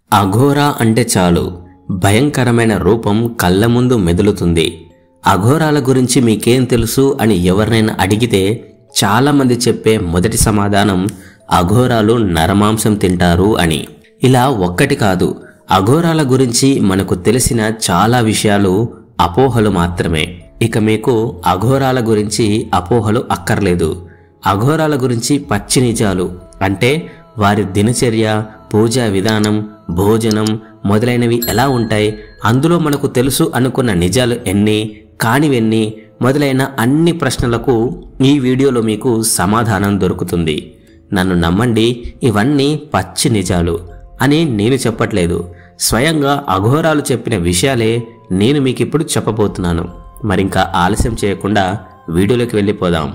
అఘోరా అంటే చాలు భయంకరమైన రూపం కళ్ళ ముందు మెదులుతుంది అఘోరాల గురించి మీకేం తెలుసు అని ఎవరినైనా అడిగితే చాలామంది చెప్పే మొదటి సమాధానం అఘోరాలు నరమాంసం తింటారు అని ఇలా ఒక్కటి కాదు అఘోరాల గురించి మనకు తెలిసిన చాలా విషయాలు అపోహలు మాత్రమే ఇక మీకు అఘోరాల గురించి అపోహలు అక్కర్లేదు అఘోరాల గురించి పచ్చి నిజాలు అంటే వారి దినచర్య పూజా విధానం భోజనం మొదలైనవి ఎలా ఉంటాయి అందులో మనకు తెలుసు అనుకున్న నిజాలు ఎన్ని కానివెన్ని మొదలైన అన్ని ప్రశ్నలకు ఈ వీడియోలో మీకు సమాధానం దొరుకుతుంది నన్ను నమ్మండి ఇవన్నీ పచ్చి నిజాలు అని నేను చెప్పట్లేదు స్వయంగా అఘోరాలు చెప్పిన విషయాలే నేను మీకు ఇప్పుడు చెప్పబోతున్నాను మరింకా ఆలస్యం చేయకుండా వీడియోలోకి వెళ్ళిపోదాం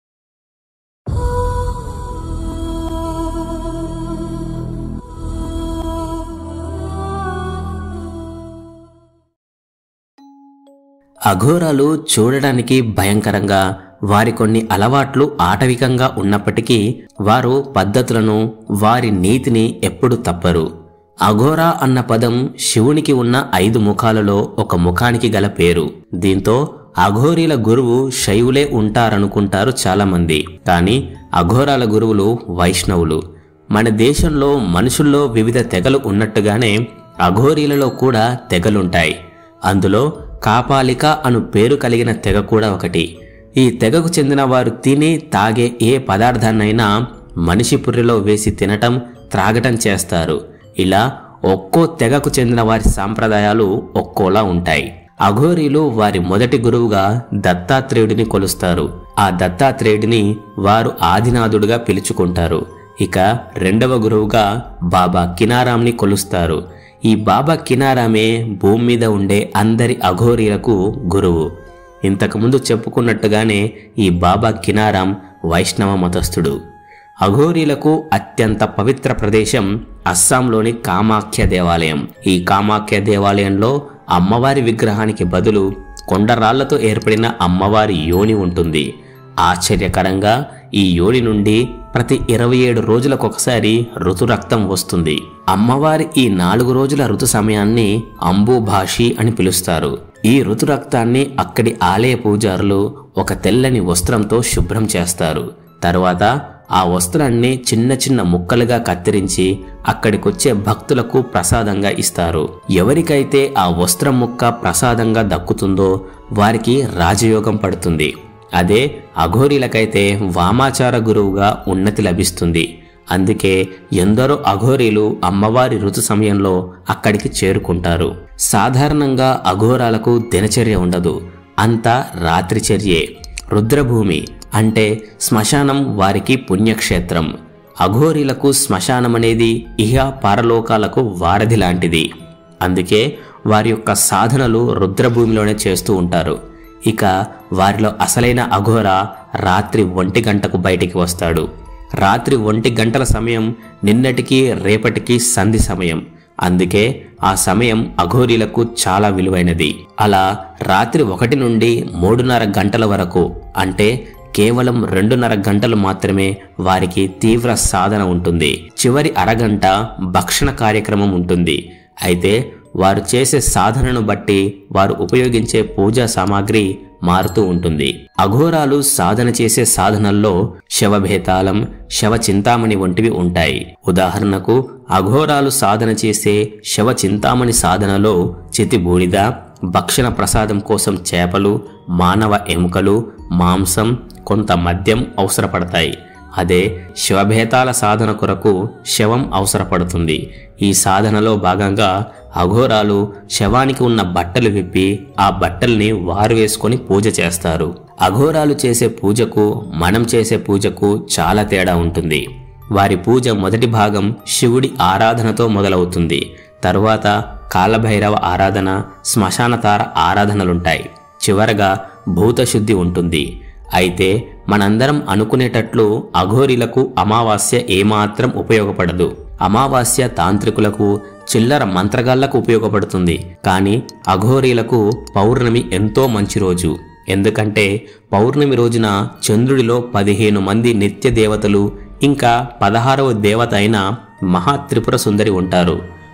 అఘోరాలు చూడడానికి భయంకరంగా వారి కొన్ని అలవాట్లు ఆటవికంగా ఉన్నప్పటికీ వారు పద్ధతులను వారి నీతిని ఎప్పుడు తప్పరు అఘోరా అన్న పదం శివునికి ఉన్న ఐదు ముఖాలలో ఒక ముఖానికి గల పేరు దీంతో అఘోరీల గురువు శైవులే ఉంటారనుకుంటారు చాలామంది కానీ అఘోరాల గురువులు వైష్ణవులు మన దేశంలో మనుషుల్లో వివిధ తెగలు ఉన్నట్టుగానే అఘోరీలలో కూడా తెగలుంటాయి అందులో కాపాలిక అను పేరు కలిగిన తెగ కూడా ఒకటి ఈ తెగకు చెందిన వారు తిని తాగే ఏ పదార్థాన్నైనా మనిషి పుర్రెలో వేసి తినటం త్రాగటం చేస్తారు ఇలా ఒక్కో తెగకు చెందిన వారి సాంప్రదాయాలు ఒక్కోలా ఉంటాయి అఘోరీలు వారి మొదటి గురువుగా దత్తాత్రేయుడిని కొలుస్తారు ఆ దత్తాత్రేయుడిని వారు ఆదినాథుడుగా పిలుచుకుంటారు ఇక రెండవ గురువుగా బాబా కినారాంని కొలుస్తారు ఈ బాబా కినారామే భూమి మీద ఉండే అందరి అఘోరీలకు గురువు ఇంతకుముందు చెప్పుకున్నట్టుగానే ఈ బాబా కినారాం వైష్ణవ మతస్థుడు అఘోరీలకు అత్యంత పవిత్ర ప్రదేశం అస్సాంలోని కామాఖ్య దేవాలయం ఈ కామాఖ్య దేవాలయంలో అమ్మవారి విగ్రహానికి బదులు కొండరాళ్లతో ఏర్పడిన అమ్మవారి యోని ఉంటుంది ఆశ్చర్యకరంగా ఈ యోని నుండి ప్రతి ఇరవై ఏడు రోజులకొకసారి ఋతురక్తం వస్తుంది అమ్మవారి ఈ నాలుగు రోజుల ఋతు సమయాన్ని అంబుభాషి అని పిలుస్తారు ఈ ఋతురక్తాన్ని అక్కడి ఆలయ పూజారులు ఒక తెల్లని వస్త్రంతో శుభ్రం చేస్తారు తరువాత ఆ వస్త్రాన్ని చిన్న చిన్న ముక్కలుగా కత్తిరించి అక్కడికొచ్చే భక్తులకు ప్రసాదంగా ఇస్తారు ఎవరికైతే ఆ వస్త్రం ముక్క ప్రసాదంగా దక్కుతుందో వారికి రాజయోగం పడుతుంది అదే అఘోరీలకైతే వామాచార గురువుగా ఉన్నతి లభిస్తుంది అందుకే ఎందరో అఘోరీలు అమ్మవారి ఋతు సమయంలో అక్కడికి చేరుకుంటారు సాధారణంగా అఘోరాలకు దినచర్య ఉండదు అంతా రాత్రిచర్యే రుద్రభూమి అంటే శ్మశానం వారికి పుణ్యక్షేత్రం అఘోరీలకు శ్మశానం అనేది ఇహ పరలోకాలకు వారధి లాంటిది అందుకే వారి యొక్క సాధనలు రుద్రభూమిలోనే చేస్తూ ఉంటారు ఇక వారిలో అసలైన అఘోర రాత్రి ఒంటి గంటకు బయటికి వస్తాడు రాత్రి ఒంటి గంటల సమయం నిన్నటికి రేపటికి సంధి సమయం అందుకే ఆ సమయం అఘోరీలకు చాలా విలువైనది అలా రాత్రి ఒకటి నుండి మూడున్నర గంటల వరకు అంటే కేవలం రెండున్నర గంటలు మాత్రమే వారికి తీవ్ర సాధన ఉంటుంది చివరి అరగంట భక్షణ కార్యక్రమం ఉంటుంది అయితే వారు చేసే సాధనను బట్టి వారు ఉపయోగించే పూజా సామాగ్రి మారుతూ ఉంటుంది అఘోరాలు సాధన చేసే సాధనల్లో శవభేతాళం శవ చింతామణి వంటివి ఉంటాయి ఉదాహరణకు అఘోరాలు సాధన చేసే శవ చింతామణి సాధనలో చితి బూడిద భక్షణ ప్రసాదం కోసం చేపలు మానవ ఎముకలు మాంసం కొంత మద్యం అవసరపడతాయి అదే శవభేతాల సాధన కొరకు శవం అవసరపడుతుంది ఈ సాధనలో భాగంగా అఘోరాలు శవానికి ఉన్న బట్టలు విప్పి ఆ బట్టల్ని వారు వేసుకొని పూజ చేస్తారు అఘోరాలు చేసే పూజకు మనం చేసే పూజకు చాలా తేడా ఉంటుంది వారి పూజ మొదటి భాగం శివుడి ఆరాధనతో మొదలవుతుంది తరువాత కాలభైరవ ఆరాధన శ్మశానతార ఆరాధనలుంటాయి చివరగా భూతశుద్ధి ఉంటుంది అయితే మనందరం అనుకునేటట్లు అఘోరీలకు అమావాస్య ఏమాత్రం ఉపయోగపడదు అమావాస్య తాంత్రికులకు చిల్లర మంత్రగాళ్లకు ఉపయోగపడుతుంది కానీ అఘోరీలకు పౌర్ణమి ఎంతో మంచి రోజు ఎందుకంటే పౌర్ణమి రోజున చంద్రుడిలో పదిహేను మంది నిత్య దేవతలు ఇంకా పదహారవ దేవత అయిన మహాత్రిపుర సుందరి ఉంటారు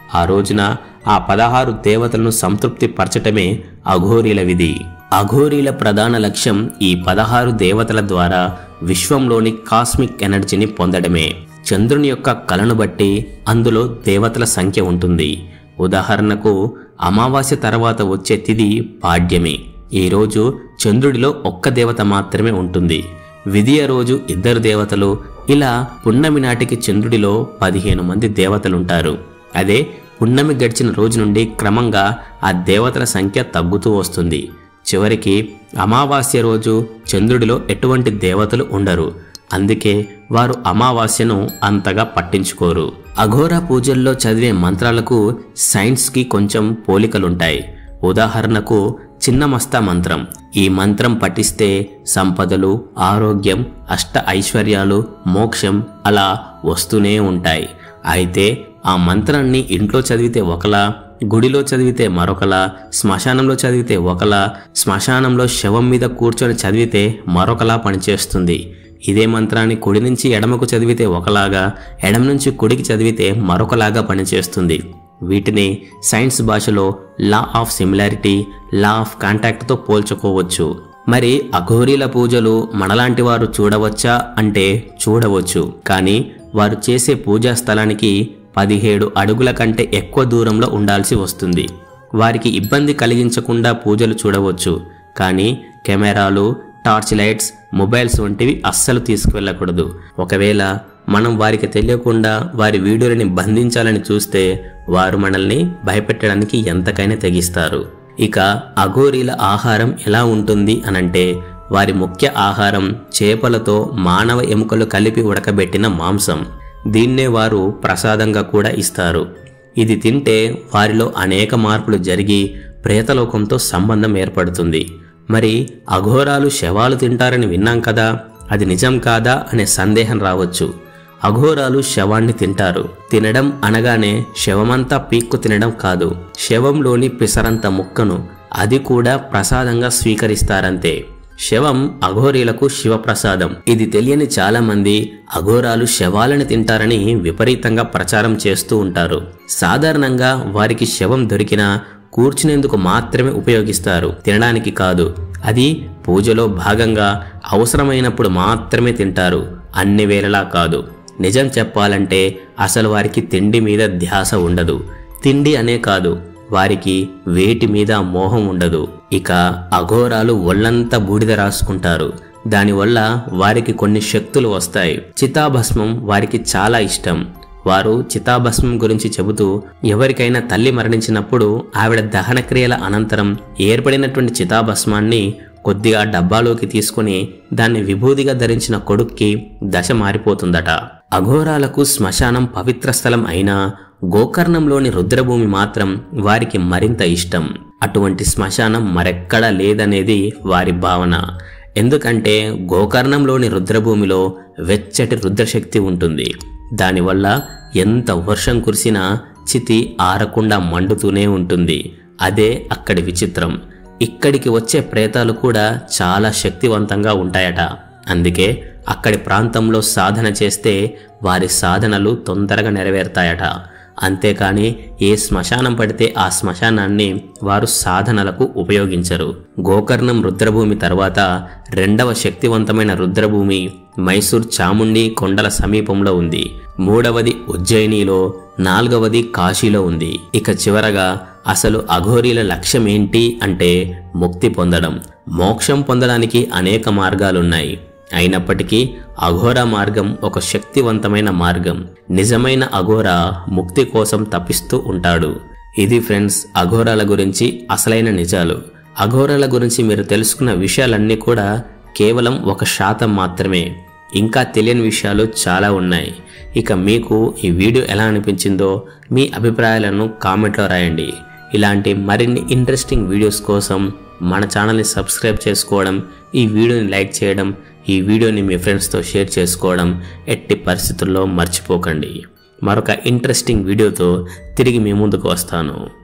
ఆ రోజున ఆ పదహారు దేవతలను సంతృప్తి పరచటమే అఘోరీల విధి అఘోరీల ప్రధాన లక్ష్యం ఈ పదహారు దేవతల ద్వారా విశ్వంలోని కాస్మిక్ ఎనర్జీని పొందడమే చంద్రుని యొక్క కలను బట్టి అందులో దేవతల సంఖ్య ఉంటుంది ఉదాహరణకు అమావాస్య తర్వాత వచ్చే తిథి పాడ్యమి ఈ రోజు చంద్రుడిలో ఒక్క దేవత మాత్రమే ఉంటుంది విధియ రోజు ఇద్దరు దేవతలు ఇలా పున్నమి నాటికి చంద్రుడిలో పదిహేను మంది దేవతలుంటారు అదే పున్నమి గడిచిన రోజు నుండి క్రమంగా ఆ దేవతల సంఖ్య తగ్గుతూ వస్తుంది చివరికి అమావాస్య రోజు చంద్రుడిలో ఎటువంటి దేవతలు ఉండరు అందుకే వారు అమావాస్యను అంతగా పట్టించుకోరు అఘోర పూజల్లో చదివే మంత్రాలకు సైన్స్కి కొంచెం పోలికలుంటాయి ఉదాహరణకు చిన్నమస్త మంత్రం ఈ మంత్రం పఠిస్తే సంపదలు ఆరోగ్యం అష్ట ఐశ్వర్యాలు మోక్షం అలా వస్తూనే ఉంటాయి అయితే ఆ మంత్రాన్ని ఇంట్లో చదివితే ఒకలా గుడిలో చదివితే మరొకలా శ్మశానంలో చదివితే ఒకలా శ్మశానంలో శవం మీద కూర్చొని చదివితే మరొకలా పనిచేస్తుంది ఇదే మంత్రాన్ని కుడి నుంచి ఎడమకు చదివితే ఒకలాగా ఎడమ నుంచి కుడికి చదివితే మరొకలాగా పనిచేస్తుంది వీటిని సైన్స్ భాషలో law of similarity law of కాంటాక్ట్తో పోల్చుకోవచ్చు మరి అఘోరీల పూజలు మనలాంటి వారు చూడవచ్చా అంటే చూడవచ్చు కానీ వారు చేసే పూజా స్థలానికి పదిహేడు అడుగుల కంటే ఎక్కువ దూరంలో ఉండాల్సి వస్తుంది వారికి ఇబ్బంది కలిగించకుండా పూజలు చూడవచ్చు కానీ కెమెరాలు టార్చ్ లైట్స్ మొబైల్స్ వంటివి అస్సలు తీసుకువెళ్ళకూడదు ఒకవేళ మనం వారికి తెలియకుండా వారి వీడియోలని బంధించాలని చూస్తే వారు మనల్ని భయపెట్టడానికి ఎంతకైనా తెగిస్తారు ఇక అఘోరీల ఆహారం ఎలా ఉంటుంది అనంటే వారి ముఖ్య ఆహారం చేపలతో మానవ ఎముకలు కలిపి ఉడకబెట్టిన మాంసం దీన్నే వారు ప్రసాదంగా కూడా ఇస్తారు ఇది తింటే వారిలో అనేక మార్పులు జరిగి ప్రేతలోకంతో సంబంధం ఏర్పడుతుంది మరి అఘోరాలు శవాలు తింటారని విన్నాం కదా అది నిజం కాదా అనే సందేహం రావచ్చు అఘోరాలు శవాన్ని తింటారు తినడం అనగానే శవమంతా పీక్కు తినడం కాదు శవంలోని పిసరంత ముక్కను అది కూడా ప్రసాదంగా స్వీకరిస్తారంతే శవం అఘోరీలకు శివప్రసాదం ఇది తెలియని చాలా మంది అఘోరాలు శవాలను తింటారని విపరీతంగా ప్రచారం చేస్తూ ఉంటారు సాధారణంగా వారికి శవం దొరికినా కూర్చునేందుకు మాత్రమే ఉపయోగిస్తారు తినడానికి కాదు అది పూజలో భాగంగా అవసరమైనప్పుడు మాత్రమే తింటారు అన్ని వేళలా కాదు నిజం చెప్పాలంటే అసలు వారికి తిండి మీద ధ్యాస ఉండదు తిండి అనే కాదు వారికి వేటి మీద మోహం ఉండదు ఇక అఘోరాలు ఒళ్ళంతా బూడిద రాసుకుంటారు దానివల్ల వారికి కొన్ని శక్తులు వస్తాయి చితాభస్మం వారికి చాలా ఇష్టం వారు చితాభస్మం గురించి చెబుతూ ఎవరికైనా తల్లి మరణించినప్పుడు ఆవిడ దహన క్రియల అనంతరం ఏర్పడినటువంటి చితాభస్మాన్ని కొద్దిగా డబ్బాలోకి తీసుకుని దాన్ని విభూదిగా ధరించిన కొడుక్కి దశ మారిపోతుందట అఘోరాలకు శ్మశానం పవిత్ర స్థలం అయినా గోకర్ణంలోని రుద్రభూమి మాత్రం వారికి మరింత ఇష్టం అటువంటి శ్మశానం మరెక్కడా లేదనేది వారి భావన ఎందుకంటే గోకర్ణంలోని రుద్రభూమిలో వెచ్చటి రుద్రశక్తి ఉంటుంది దానివల్ల ఎంత వర్షం కురిసినా చితి ఆరకుండా మండుతూనే ఉంటుంది అదే అక్కడి విచిత్రం ఇక్కడికి వచ్చే ప్రేతాలు కూడా చాలా శక్తివంతంగా ఉంటాయట అందుకే అక్కడి ప్రాంతంలో సాధన చేస్తే వారి సాధనలు తొందరగా నెరవేరుతాయట అంతేకాని ఏ శ్మశానం పడితే ఆ శ్మశానాన్ని వారు సాధనలకు ఉపయోగించరు గోకర్ణం రుద్రభూమి తర్వాత రెండవ శక్తివంతమైన రుద్రభూమి మైసూర్ చాముండి కొండల సమీపంలో ఉంది మూడవది ఉజ్జయినిలో నాలుగవది కాశీలో ఉంది ఇక చివరగా అసలు అఘోరీల లక్ష్యం ఏంటి అంటే ముక్తి పొందడం మోక్షం పొందడానికి అనేక మార్గాలున్నాయి అయినప్పటికీ అఘోర మార్గం ఒక శక్తివంతమైన మార్గం నిజమైన అఘోర ముక్తి కోసం తప్పిస్తూ ఉంటాడు ఇది ఫ్రెండ్స్ అఘోరాల గురించి అసలైన నిజాలు అఘోరాల గురించి మీరు తెలుసుకున్న విషయాలన్నీ కూడా కేవలం ఒక శాతం మాత్రమే ఇంకా తెలియని విషయాలు చాలా ఉన్నాయి ఇక మీకు ఈ వీడియో ఎలా అనిపించిందో మీ అభిప్రాయాలను కామెంట్లో రాయండి ఇలాంటి మరిన్ని ఇంట్రెస్టింగ్ వీడియోస్ కోసం మన ఛానల్ని సబ్స్క్రైబ్ చేసుకోవడం ఈ వీడియోని లైక్ చేయడం ఈ వీడియోని మీ ఫ్రెండ్స్తో షేర్ చేసుకోవడం ఎట్టి పరిస్థితుల్లో మర్చిపోకండి మరొక ఇంట్రెస్టింగ్ వీడియోతో తిరిగి మీ ముందుకు వస్తాను